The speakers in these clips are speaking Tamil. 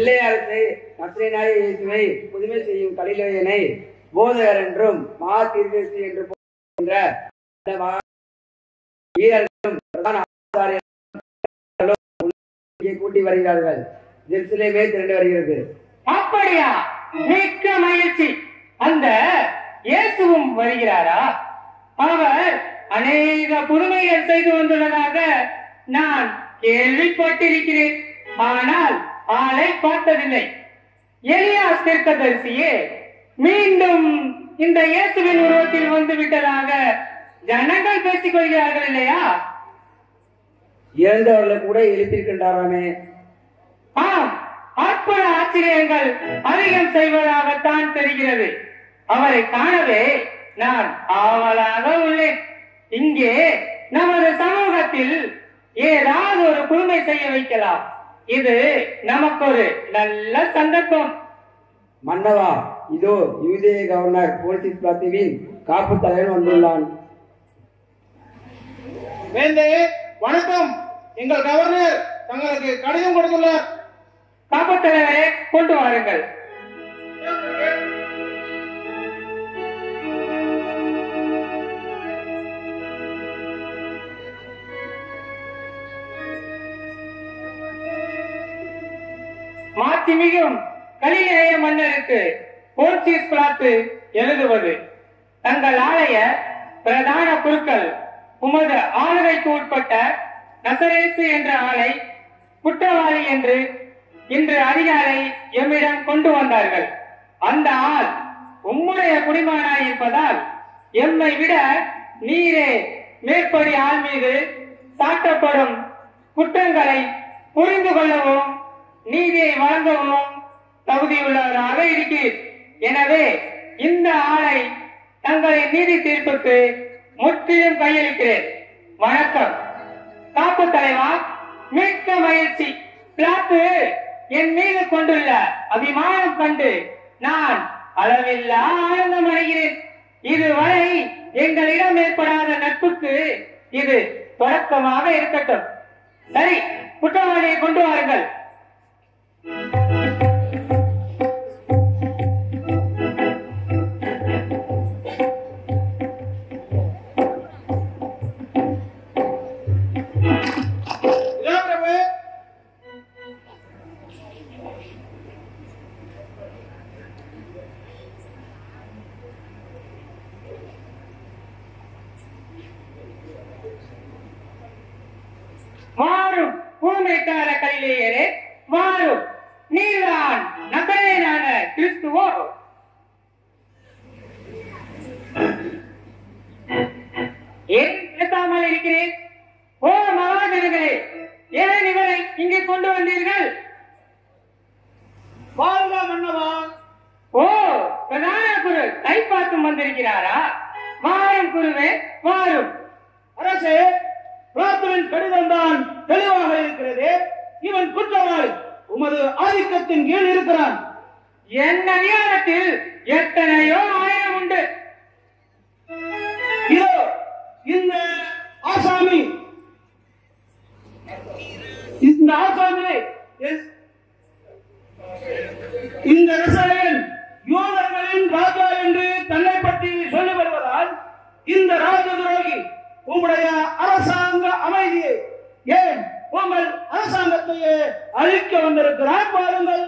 பிள்ளையாரத்தை நசரேனாய இயேசுவை புதுமை செய்யும் கலிலேயனை போதகர் என்றும் மா தீர்க்கசி என்று போகின்ற அந்த மகா வீரர்களும் பிரதான ஆசாரியர்களும் இங்கே கூட்டி வருகிறார்கள் ஜெருசலேமே திரண்டு வருகிறது அப்படியா மிக்க மகிழ்ச்சி அந்த இயேசுவும் வருகிறாரா அவர் அநேக புதுமைகள் செய்து வந்துள்ளதாக நான் கேள்விப்பட்டிருக்கிறேன் ஆனால் ஆளை பார்த்ததில்லை எலியாஸ் தீர்க்கதரிசியே மீண்டும் இந்த இயேசுவின் உருவத்தில் வந்து விட்டதாக ஜனங்கள் பேசிக் கொள்கிறார்கள் இல்லையா இறந்தவர்களை கூட எழுப்பியிருக்கின்றாராமே ஆம் அற்புத ஆச்சரியங்கள் அதிகம் செய்வதாகத்தான் தெரிகிறது அவரை காணவே நான் ஆவலாக உள்ளேன் இங்கே நமது சமூகத்தில் ஏதாவது ஒரு புதுமை செய்ய வைக்கலாம் இது நமக்கு ஒரு நல்ல சந்தர்ப்பம் மன்னவா இதோ யூதேய கவர்னர் போல்சிஸ் பிளாத்திவின் காப்பு தலைவன் வந்துள்ளான் வேந்தே வணக்கம் எங்கள் கவர்னர் தங்களுக்கு கடிதம் கொடுத்துள்ளார் காப்பத் தலைவரே கொண்டு வாருங்கள் மாட்சிமிகும் கலிலேய மன்னருக்கு போர்ச்சுகீஸ் பிளாத்து எழுதுவது தங்கள் ஆலய பிரதான குருக்கள் உமது ஆளுகைக்கு உட்பட்ட நசரேசு என்ற ஆளை குற்றவாளி என்று இன்று அதிகாலை எம்மிடம் கொண்டு வந்தார்கள் அந்த ஆள் உம்முடைய குடிமகனாய் இருப்பதால் எம்மை விட நீரே மேற்படி ஆள் மீது சாட்டப்படும் குற்றங்களை புரிந்து கொள்ளவும் நீதியை வழங்கவும் தகுதியுள்ளவராக இருக்கிறீர் எனவே இந்த ஆளை தங்களின் நீதி தீர்ப்புக்கு முற்றிலும் கையளிக்கிறேன் வணக்கம் காப்பு தலைவா மிக்க மகிழ்ச்சி பிளாத்து என் மீது கொண்டுள்ள அபிமானம் கண்டு நான் அளவில்லா ஆனந்தம் அடைகிறேன் இதுவரை எங்களிடம் ஏற்படாத நட்புக்கு இது தொடக்கமாக இருக்கட்டும் சரி குற்றவாளியை கொண்டு வாருங்கள் இதோ பிரபு வாரும் பூமைக்கார கலிலேயரே வாரும் நீர்தான் நசரேனான கிறிஸ்துவோ ஏன் பேசாமல் இருக்கிறேன் ஓ மகாஜனங்களே ஏன் இவரை இங்கே கொண்டு வந்தீர்கள் வாழ்க மன்னவா ஓ பிரதான குரு கை பார்த்தும் வந்திருக்கிறாரா வாரும் குருவே வாரும் அரசே பிளாத்துவின் கடிதம் தான் தெளிவாக இருக்கிறது இவன் குற்றவாளி உமது ஆதிக்கத்தின் கீழ் இருக்கிறான் என் அதிகாரத்தில் எத்தனையோ ஆயிரம் உண்டு இதோ இந்த ஆசாமி இந்த ஆசாமியை எஸ்- இந்த நசரேயன் யூதர்களின் ராஜா என்று தன்னை பற்றி சொல்லி வருவதால் இந்த ராஜ துரோகி உம்முடைய அரசாங்க அமைதியை ஏன் உங்கள் அரசாங்கத்தையே அழிக்க வந்திருக்கிறார் பாருங்கள்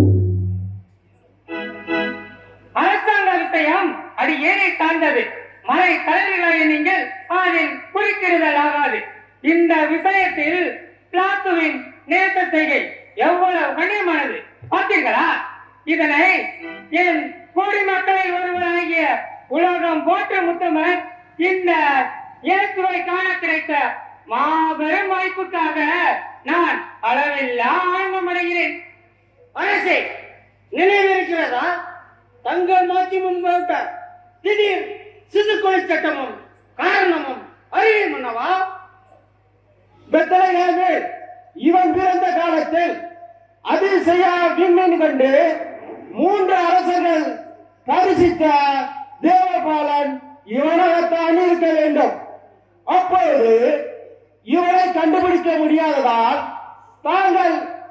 அரசாங்க விஷயம் அது ஏனை சார்ந்தது மலை கல்விகளை நீங்கள் அதில் குறுக்கிடுதல் ஆகாது இந்த விஷயத்தில் பிளாத்துவின் நேச செய்கை எவ்வளவு கண்ணியமானது பார்த்தீர்களா இதனை என் குடிமக்களில் ஒருவராகிய உலகம் போற்ற முத்தமர் இந்த இயேசுவை காண கிடைத்த மாபெரும் வாய்ப்புக்காக நான் அளவில்லா ஆனந்தம் அடைகிறேன் அரசே நினைவிருக்கிறதா தங்கள் மாற்றி முன்பாக திடீர் சிசுக்கொலை சட்டமும் காரணமும் அறிவை மன்னவா பெத்தலையாமே இவன் பிறந்த காலத்தில் அதிசய விண்மீன் கண்டு மூன்று அரசர்கள் தரிசித்த தேவபாலன் இவனாகத்தான் இருக்க வேண்டும் அப்பொழுது இவனை கண்டுபிடிக்க முடியாததால் தாங்கள்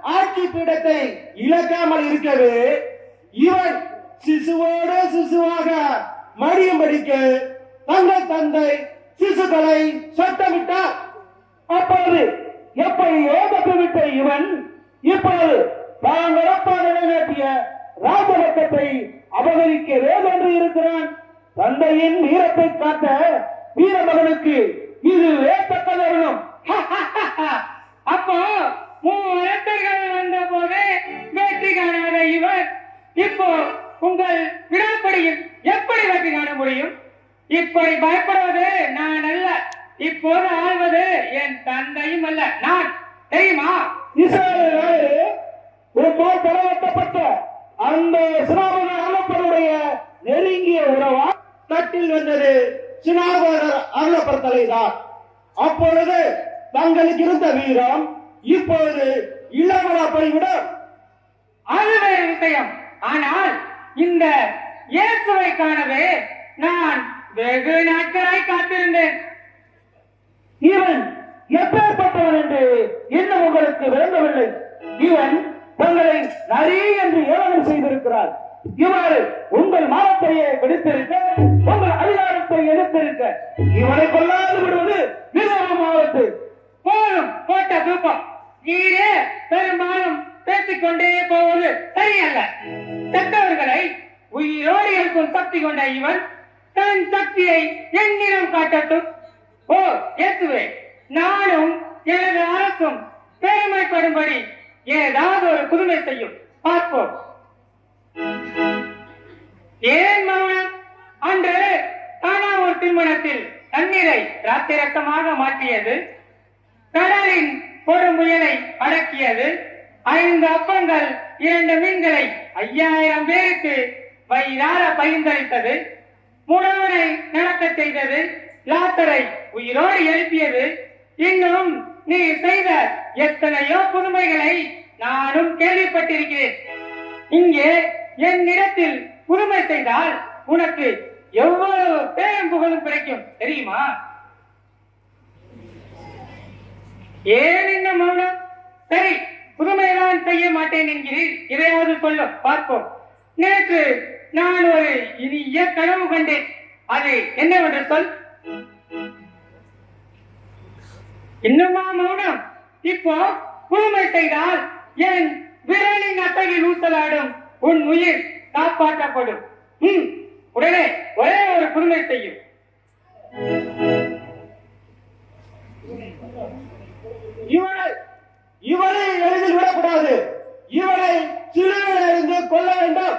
ஆட்சி பீடத்தை இழக்காமல் இருக்கவே இவன் சிசுவோடு சிசுவாக மடியும்படிக்கு தங்கள் தந்தை சிசுக்களை சட்டமிட்டார் அப்போது எப்படியோ தப்பிவிட்ட இவன் இப்போது தான் நடப்பாக நிறைவேற்றிய ராஜரக்கத்தை அபகரிக்க வேதென்று இருக்கிறான் தந்தையின் வீரத்தை காட்ட வீரமகனுக்கு இது வேத்தக்க தருணம் அப்போ மூவரசர்கள் வந்த போது வெற்றி காணாத இவர் இப்போ உங்கள் விடாப்படியில் எப்படி வெற்றி காண முடியும் இப்படி பயப்படுவது நான் அல்ல இப்போது ஆள்வது என் தந்தையும் அல்ல நான் தெரியுமா இஸ்ரவேல் உம்மோர் பலவட்டப்பட்ட அந்த சினாபன அருளப்பருடைய நெருங்கிய உறவா தட்டில் வந்தது சினாபனர் அருளப்பர் தலைதான் அப்பொழுது தங்களுக்கு இருந்த வீரம் இப்பொழுது இல்லாமலா போய்விடும் அது வேறு விஷயம் ஆனால் இந்த இயேசுவை காணவே நான் வெகு நாட்களாய் காத்திருந்தேன் இவன் எப்பேற்பட்டவன் என்று இன்னும் உங்களுக்கு விளங்கவில்லை இவன் தங்களை நரி என்று ஏளனம் செய்திருக்கிறார் இவ்வாறு உங்கள் மானத்தையே விடுத்திருக்க உங்கள் அதிகாரத்தை எடுத்திருக்க இவனை கொல்லாது விடுவது மிகவும் ஆபத்து போதும் போட்ட தூக்கம் நீரே பெரும்பாலும் பேசிக்கொண்டே போவது சரியல்ல செத்தவர்களை உயிரோடு இருக்கும் சக்தி கொண்ட இவன் தன் சக்தியை என்னிடம் காட்டட்டும் ஓ இயேசுவே நானும் எனது அரசும் பெருமைப்படும்படி ஏதாவது ஒரு புதுமை செய்யும் பார்ப்போம் ஏன் மௌனம் அன்று தானா ஒரு திருமணத்தில் தண்ணீரை ராத்திரத்தமாக மாற்றியது கடலின் ஒரு முயலை அடக்கியது ஐந்து அப்பங்கள் இரண்டு மீன்களை ஐயாயிரம் பேருக்கு வயிறார பகிர்ந்தளித்தது முடவனை நடக்க செய்தது லாத்தரை உயிரோடு எழுப்பியது இன்னும் நீ செய்த எத்தனையோ புதுமைகளை நானும் கேள்விப்பட்டிருக்கிறேன் இங்கே என்னிடத்தில் புதுமை செய்தால் உனக்கு எவ்வளவு பேரும் புகழும் கிடைக்கும் தெரியுமா ஏன் இந்த மௌனம் சரி புதுமையெல்லாம் செய்ய மாட்டேன் என்கிறீர் இதையாவது சொல்லும் பார்ப்போம் நேற்று நான் ஒரு இனிய கனவு கண்டேன் அது என்னவென்று சொல் இன்னுமா மௌனம் இப்போ புதுமை செய்தால் என் விரலின் அசைவில் ஊசலாடும் உன் உயிர் காப்பாற்றப்படும் ம், உடனே ஒரே ஒரு புதுமை செய்யும் இவனை இவனை எளிதில் விடக்கூடாது இவனை சிலுவையில் இருந்து கொல்ல வேண்டும்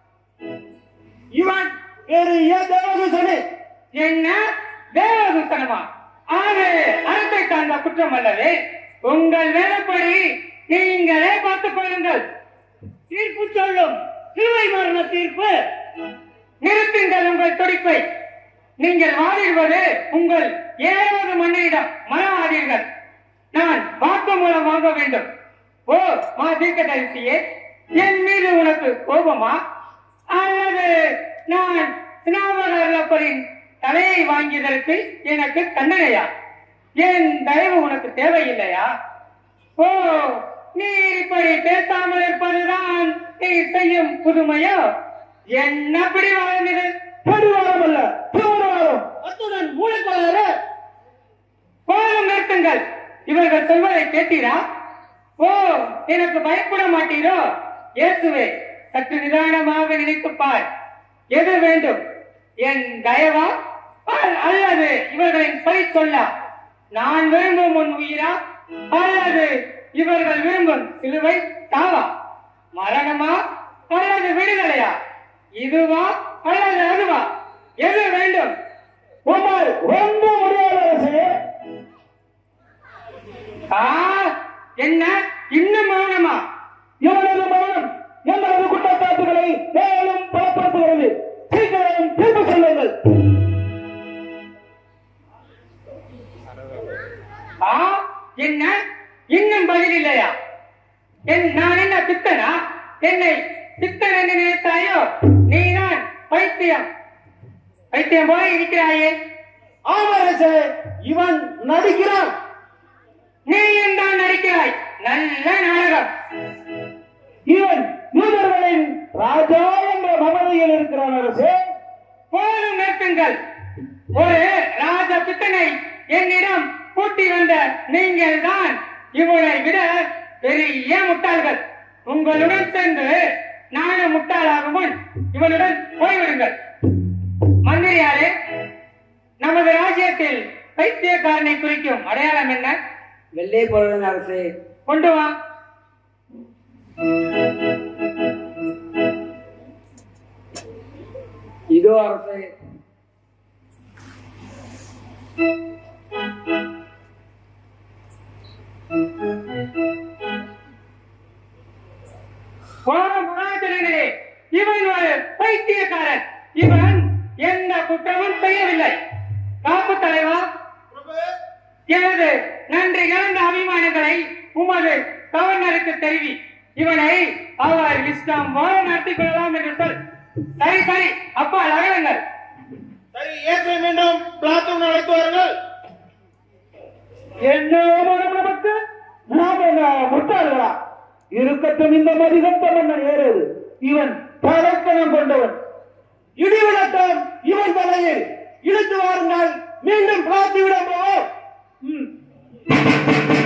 இவன் பெரிய தேவதூசனே என்ன தேவதூசனமா ஆறு அரசை சார்ந்த குற்றம் அல்லவே உங்கள் வேலைப்படி நீங்களே பார்த்துக் கொள்ளுங்கள் தீர்ப்பு சொல்லும் சிலுவை மரண தீர்ப்பு நிறுத்துங்கள் உங்கள் துடிப்பை நீங்கள் வாதிடுவது உங்கள் ஏழாவது மன்னியிடம் மனவாதீர்கள் நான் வாக்கு மூலம் வாங்க வேண்டும் ஓ மா தீர்க்கதரிசியே என் மீது உனக்கு கோபமா அல்லது நான் சினாமகரின் தலையை வாங்கியதற்கு எனக்கு தண்டனையா என் தயவு உனக்கு தேவையில்லையா ஓ நீ இப்படி பேசாமல் இருப்பதுதான் நீ செய்யும் புதுமையோ என்ன பிடிவாதம் இது பெருவாரம் அல்ல பெருவாரம் அத்துடன் மூளைக்கொள்ளாரு போதும் நிறுத்துங்கள் இவர்கள் சொல்வதை கேட்டீரா ஓ எனக்கு பயப்பட மாட்டீரோ இயேசுவே சற்று நிதானமாக நினைத்துப் பார் எது வேண்டும் என் தயவா அ- அல்லது இவர்களின் பழி சொல்லா நான் விரும்பும் உன் உயிரா அல்லது இவர்கள் விரும்பும் சிலுவை தாவா மரணமா அல்லது விடுதலையா இதுவா அல்லது அதுவா எது வேண்டும் உம்மால் ரொம்ப முடியாத அரசே ஆ என்ன இன்னும் மௌனமா இவனது மரணம் எங்களது குற்றச்சாட்டுகளை மேலும் பலப்படுத்துகிறது சீக்கிரம் தீர்ப்பு சொல்லுங்கள் ஆ என்ன இன்னும் பதில் இல்லையா என் நான் என்ன பித்தனா என்னை பித்தன் என்று நினைத்தாயோ நீதான் பைத்தியம் பைத்தியம் போல இருக்கிறாயே ஆமா அரசே இவன் நடிக்கிறான் நீயும் தான் நடிக்கிறாய் நல்ல நாடகம் இவன் யூதர்களின் ராஜா என்ற மமதையில் இருக்கிறான் அரசே போதும் நிறுத்துங்கள் ஒரு ராஜ பித்தனை என்னிடம் கூட்டி வந்த நீங்கள் தான் இவனை விட பெரிய முட்டாள்கள் உங்களுடன் சென்று நானும் முட்டாளாகும் முன் இவனுடன் போய்விடுங்கள் மந்திரியாரே நமது ராஜ்யத்தில் பைத்தியக்காரனை குறிக்கும் அடையாளம் என்ன வெள்ளை பொருளின் அரசே கொண்டு வா இதோ அரசே போன புராதனே இவன் ஒரு பைத்தியக்காரன் இவன் எந்த குற்றமும் செய்யவில்லை காப்பு தலைவா எனது நன்றி இழந்த அபிமானங்களை உமது கவர்னருக்கு தெரிவி இவனை அவர் இஷ்டம் போல நடத்திக் கொள்ளலாம் என்று சொல் சரி சரி அப்பா அகலுங்கள் சரி இயேசுவை மீண்டும் பிளாத்தூன் அழைத்து வாருங்கள் என்ன அவமானம் நமக்கு நாம் என்ன முட்டாள்களா இருக்கட்டும் இந்த மதிகத்த மன்னன் ஏறுவது இவன் பழக்கணம் கொண்டவன் இடிவிடட்டும் இவன் தலையில் இழுத்து வாருங்கள் மீண்டும் பிளாத்தி விட போவோம் ம்.